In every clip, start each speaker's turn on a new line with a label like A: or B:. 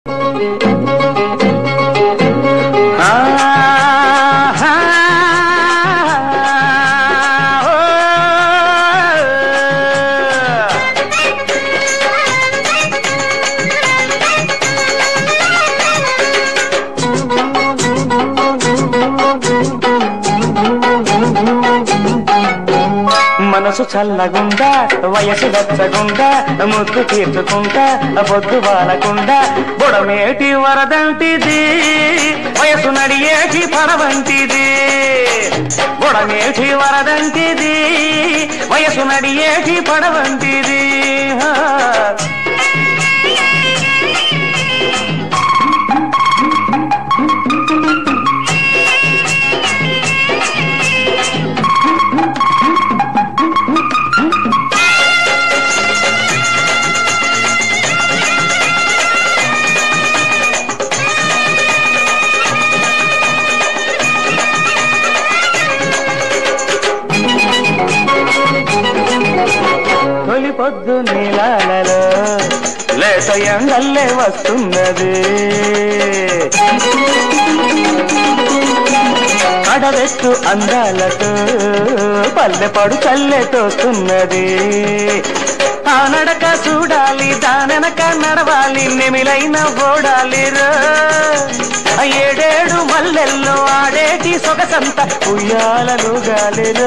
A: మనసు చల్లగుండా వయసు వెచ్చగుండా ముద్దు తీర్చుకుంటా బొద్దు వాలకుండా బుడమేటి వరదంటిది వయసు నడియేటి పడవంటిది బుడమేటి వరదంటిది వయసు నడియేటి పడవంటిది హా. తొలి పొద్దు నీలాలలో లేత ఎండల్లే వస్తున్నది కడవెత్తు అందాలతో పల్లె పడు చల్లెతోస్తున్నది ఆ నడక చూడాలి దానెనక నడవాలి నెమిలైన ఓడాలి రో ఆ ఏడేడు మల్లెల్లో ఆడేటి సొగసంత ఉయ్యాలను గాలిరో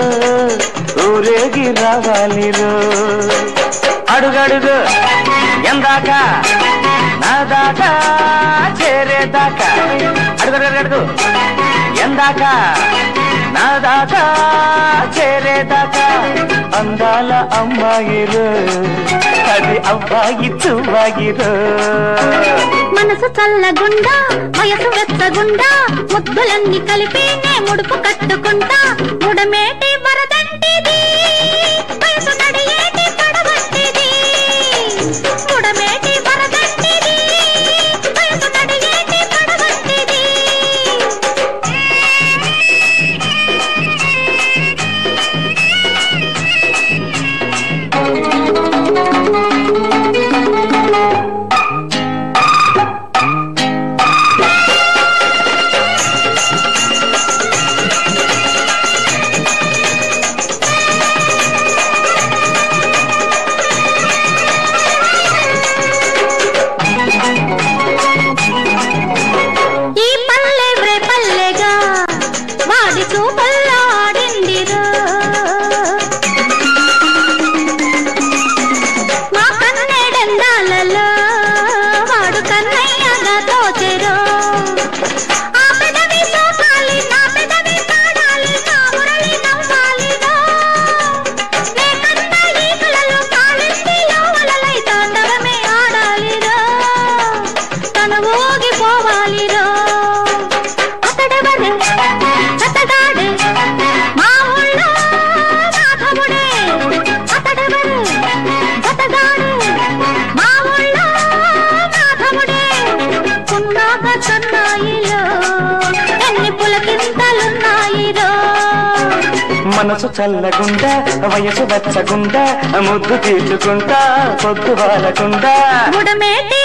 A: ఊరేగి రావాలిరో అడుగడుగు ఎందాక నా దాకా చేరేదాకా అడుగు అడుగు ఎందాక నా దాకా చేరేదాకా అందాల అమ్మాయిరు అది అబ్బాయి చువ్వాయిరు
B: మనసు చల్లగుండా వయసు వెచ్చగుండా ముద్దులన్నీ కలిపి నే ముడుపు కట్టుకుంటా ముడమేటి వరదంటిది వయసు నడియేటి పడవంటిది ముడమేటి వరదంటిది వయసు నడియేటి పడవంటిది ఈ పల్లె వ్రే పల్లెగా వాడి చూపల్లో ఆడిందిరో మా కన్నెడందాలలో వాడు కన్నయ్యగా తోచెరో ఆ పెదవి సోకాలి నా పెదవి పాడాలి నా మురళి నవ్వాలిరో నే కన్న ఈకలలో కాలిందిలో వలలై తాండవమే ఆడాలిరో తను ఊగిపోవాలిరో అతడెవరు అతగాడు మా ఊళ్ళో మాధవుడే అతడెవరు అతగాడు మా ఊళ్ళో మాధవుడే ఉన్నాక సన్నాయిలో ఎన్ని పులకింతలున్నాయిరో
A: మనసు చల్లగుండా వయసు వెచ్చగుండా ముద్దు తీర్చుకుంటా పొద్దు వాలకుండా
B: గుడమేటి